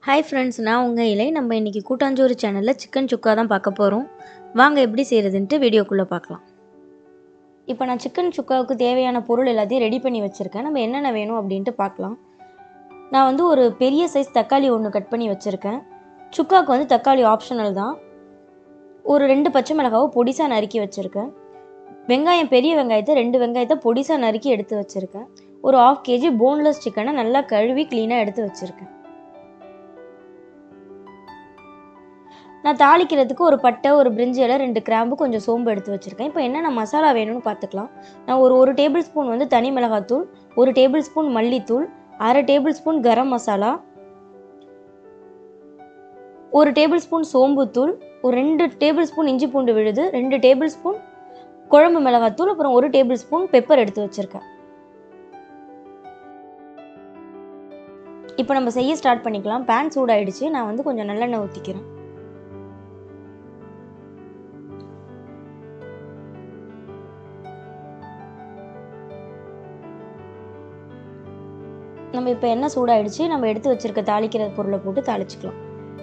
hi friends நான் உங்கள் இலை நம்ம இன்றைக்கி கூட்டாஞ்சோறு சேனலில் சிக்கன் சுக்கா தான் பார்க்க போகிறோம் வாங்க எப்படி செய்கிறதுன்ட்டு வீடியோக்குள்ளே பார்க்கலாம் இப்போ நான் சிக்கன் சுக்காவுக்கு தேவையான பொருள் எல்லாத்தையும் ரெடி பண்ணி வச்சுருக்கேன் நம்ம என்னென்ன வேணும் அப்படின்ட்டு பார்க்கலாம் நான் வந்து ஒரு பெரிய சைஸ் தக்காளி ஒன்று கட் பண்ணி வச்சுருக்கேன் சுக்காவுக்கு வந்து தக்காளி ஆப்ஷனல் தான் ஒரு ரெண்டு பச்சை மிளகாவை பொடிசாக நறுக்கி வச்சுருக்கேன் வெங்காயம் பெரிய வெங்காயத்தை ரெண்டு வெங்காயத்தை பொடிசாக நறுக்கி எடுத்து வச்சுருக்கேன் ஒரு ஆஃப் கேஜி போன்லெஸ் சிக்கனை நல்லா கழுவி க்ளீனாக எடுத்து வச்சுருக்கேன் நான் தாளிக்கிறதுக்கு ஒரு பட்டை ஒரு பிரிஞ்சி இலை ரெண்டு கிராம்பு கொஞ்சம் சோம்பு எடுத்து வச்சுருக்கேன் இப்போ என்னென்ன மசாலா வேணும்னு பார்த்துக்கலாம் நான் ஒரு ஒரு டேபிள் ஸ்பூன் வந்து தனி மிளகாத்தூள் ஒரு டேபிள் ஸ்பூன் மல்லித்தூள் அரை டேபிள் ஸ்பூன் கரம் மசாலா ஒரு டேபிள் ஸ்பூன் சோம்புத்தூள் ஒரு ரெண்டு டேபிள் ஸ்பூன் இஞ்சி பூண்டு விழுது ரெண்டு டேபிள் ஸ்பூன் குழம்பு மிளகாத்தூள் அப்புறம் ஒரு டேபிள் ஸ்பூன் பெப்பர் எடுத்து வச்சுருக்கேன் இப்போ நம்ம செய்ய ஸ்டார்ட் பண்ணிக்கலாம் பேன் சூடாயிடுச்சு நான் வந்து கொஞ்சம் நல்லெண்ணெய் ஊற்றிக்கிறேன் நம்ம இப்போ எண்ணெய் சூடாயிடுச்சு நம்ம எடுத்து வச்சிருக்க தாளிக்கிற பொருளை போட்டு தாளிச்சுக்கலாம்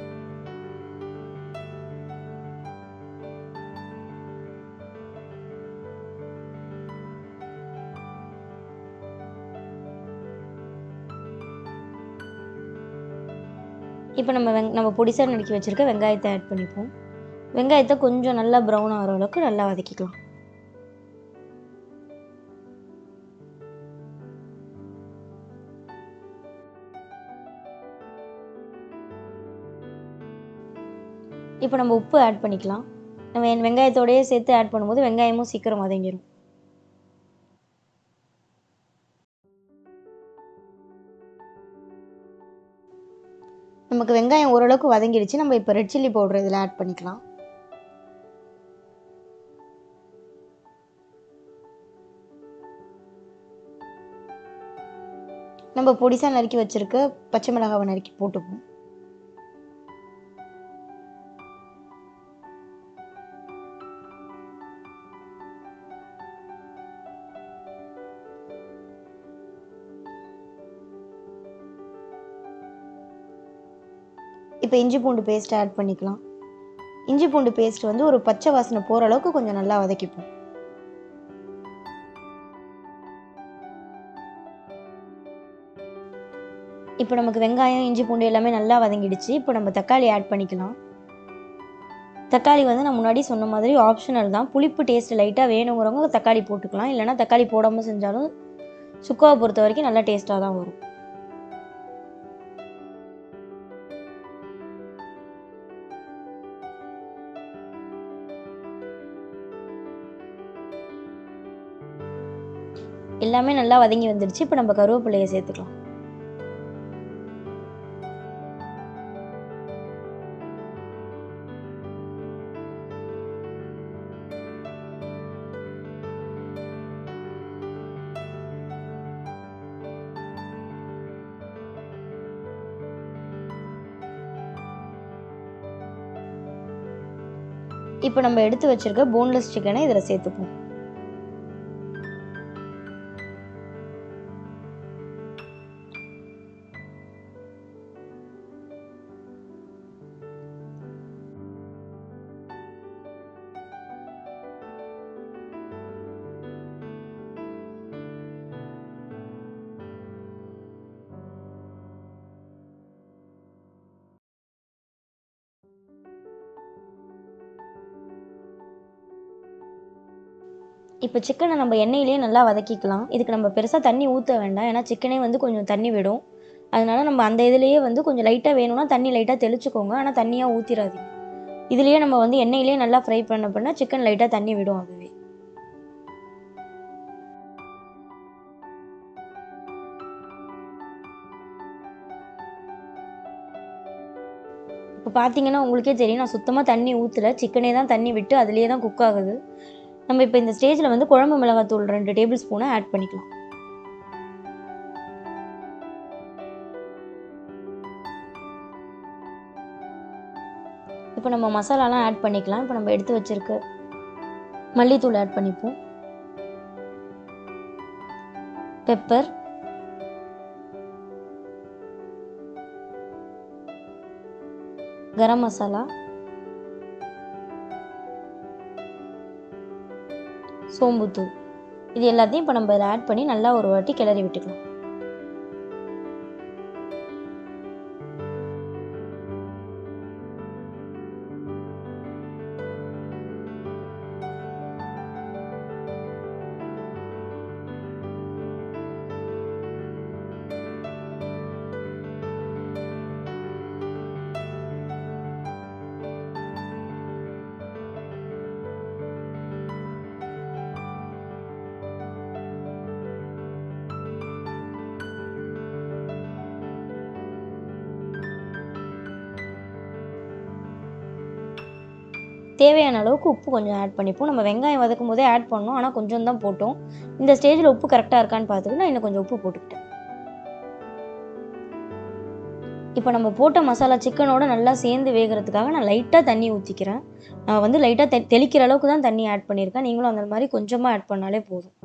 இப்போ நம்ம வெங் நம்ம பொடிசாக நறுக்கி வச்சுருக்க வெங்காயத்தை ஆட் பண்ணிப்போம் வெங்காயத்தை கொஞ்சம் நல்லா ப்ரௌன் ஆகிற அளவுக்கு நல்லா வதக்கிக்கலாம் இப்போ நம்ம உப்பு ஆட் பண்ணிக்கலாம் நம்ம என் வெங்காயத்தோடயே சேர்த்து ஆட் பண்ணும்போது வெங்காயமும் சீக்கிரம் வதங்கிடும் நமக்கு வெங்காயம் ஓரளவுக்கு வதங்கிடுச்சு நம்ம இப்போ ரெட் சில்லி பவுடர் இதில் ஆட் பண்ணிக்கலாம் நம்ம பொடிசாக நறுக்கி வச்சுருக்க பச்சை மிளகாவை நறுக்கி போட்டுப்போம் இப்போ இஞ்சி பூண்டு பேஸ்ட் ஆட் பண்ணிக்கலாம் இஞ்சி பூண்டு பேஸ்ட் வந்து ஒரு பச்சை வாசனை போகிற அளவுக்கு கொஞ்சம் நல்லா வதக்கிப்போம் இப்போ நமக்கு வெங்காயம் இஞ்சி பூண்டு எல்லாமே நல்லா வதங்கிடுச்சு இப்போ நம்ம தக்காளி ஆட் பண்ணிக்கலாம் தக்காளி வந்து நான் முன்னாடி சொன்ன மாதிரி ஆப்ஷனல் தான் புளிப்பு டேஸ்ட் லைட்டாக வேணுங்கிறவங்க தக்காளி போட்டுக்கலாம் இல்லைனா தக்காளி போடாமல் செஞ்சாலும் சுக்காவை பொறுத்த வரைக்கும் நல்லா டேஸ்ட்டாக தான் வரும் எல்லாமே நல்லா வதங்கி வந்துடுச்சு இப்போ நம்ம கருவேப்பிலையை சேர்த்துக்கலாம் இப்போ நம்ம எடுத்து வச்சிருக்க போன்லெஸ் சிக்கனை இதில் சேர்த்துப்போம் இப்போ சிக்கனை நம்ம எண்ணெயிலே நல்லா வதக்கிக்கலாம் இதுக்கு நம்ம பெருசாக தண்ணி ஊற்ற வேண்டாம் ஏன்னா சிக்கனே வந்து கொஞ்சம் தண்ணி விடும் அதனால நம்ம அந்த இதுலேயே வந்து கொஞ்சம் லைட்டாக வேணும்னா தண்ணி லைட்டாக தெளிச்சுக்கோங்க ஆனால் தண்ணியாக ஊற்றிடாதீங்க இதுலேயே நம்ம வந்து எண்ணெயிலே நல்லா ஃப்ரை பண்ண பண்ணால் சிக்கன் லைட்டாக தண்ணி விடும் அதுவே இப்போ பார்த்தீங்கன்னா உங்களுக்கே தெரியும் நான் சுத்தமாக தண்ணி ஊற்றல சிக்கனே தான் தண்ணி விட்டு அதுலேயே தான் குக் ஆகுது நம்ம இப்போ இந்த ஸ்டேஜில் வந்து குழம்பு மிளகாத்தூள் ரெண்டு டேபிள் ஸ்பூனை ஆட் பண்ணிக்கலாம் இப்போ நம்ம மசாலாலாம் ஆட் பண்ணிக்கலாம் இப்போ நம்ம எடுத்து வச்சிருக்க மல்லித்தூள் ஆட் பண்ணிப்போம் பெப்பர் கரம் மசாலா சோம்புத்தூள் இது எல்லாத்தையும் இப்போ நம்ம இதில் ஆட் பண்ணி நல்லா ஒரு வாட்டி கிளறி விட்டுக்கலாம் தேவையான அளவுக்கு உப்பு கொஞ்சம் ஆட் பண்ணிப்போம் நம்ம வெங்காயம் வதக்கும் போதே ஆட் பண்ணோம் ஆனால் கொஞ்சம் தான் போட்டோம் இந்த ஸ்டேஜில் உப்பு கரெக்டாக இருக்கான்னு பார்த்துட்டு நான் இன்னும் கொஞ்சம் உப்பு போட்டுக்கிட்டேன் இப்போ நம்ம போட்ட மசாலா சிக்கனோட நல்லா சேர்ந்து வேகிறதுக்காக நான் லைட்டாக தண்ணி ஊற்றிக்கிறேன் நான் வந்து லைட்டாக தெ தெளிக்கிற அளவுக்கு தான் தண்ணி ஆட் பண்ணியிருக்கேன் நீங்களும் அந்த மாதிரி கொஞ்சமாக ஆட் பண்ணாலே போதும்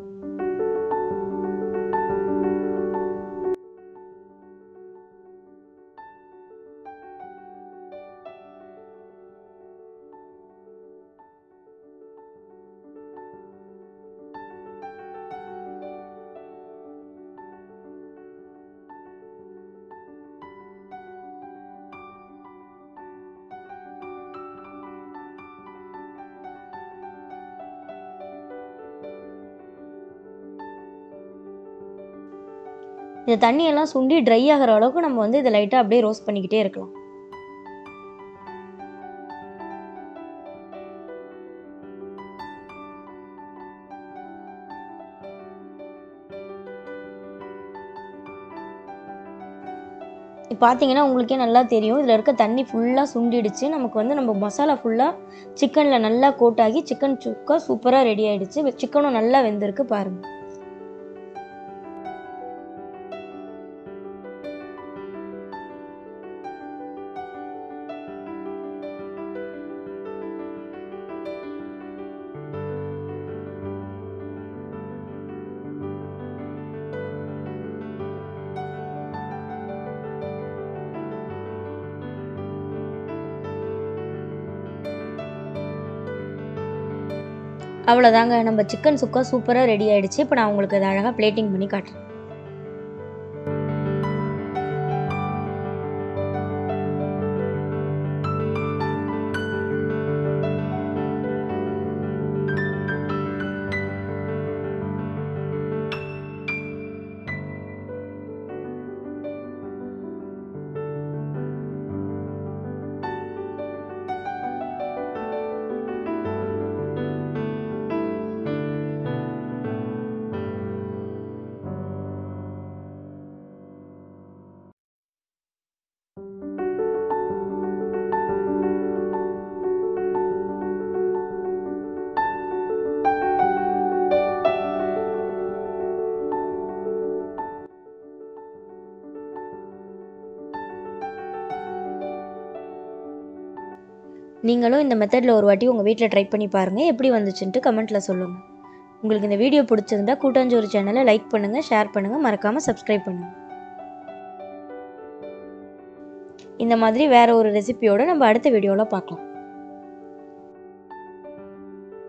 இந்த தண்ணியெல்லாம் சுண்டி ட்ரை ஆகிற அளவுக்கு நம்ம வந்து இதை லைட்டாக அப்படியே ரோஸ்ட் பண்ணிக்கிட்டே இருக்கலாம் இப்போ பார்த்தீங்கன்னா உங்களுக்கே நல்லா தெரியும் இதில் இருக்க தண்ணி ஃபுல்லாக சுண்டிடுச்சு நமக்கு வந்து நம்ம மசாலா ஃபுல்லாக சிக்கனில் நல்லா கோட்டாகி சிக்கன் சுக்கா சூப்பராக ரெடி ஆகிடுச்சு சிக்கனும் நல்லா வெந்திருக்கு பாருங்கள் அவ்வளோதாங்க நம்ம சிக்கன் சுக்கா சூப்பராக ரெடி ஆயிடுச்சு இப்போ நான் உங்களுக்கு அதை அழகாக பிளேட்டிங் பண்ணி காட்டுறேன் நீங்களும் இந்த மெத்தடில் ஒரு வாட்டி உங்கள் வீட்டில் ட்ரை பண்ணி பாருங்கள் எப்படி வந்துச்சுன்ட்டு கமெண்ட்டில் சொல்லுங்கள் உங்களுக்கு இந்த வீடியோ பிடிச்சிருந்தா கூட்டாஞ்சோறு சேனலை லைக் பண்ணுங்கள் ஷேர் பண்ணுங்கள் மறக்காமல் சப்ஸ்கிரைப் பண்ணுங்கள் இந்த மாதிரி வேறு ஒரு ரெசிபியோடு நம்ம அடுத்த வீடியோவில் பார்க்கலாம்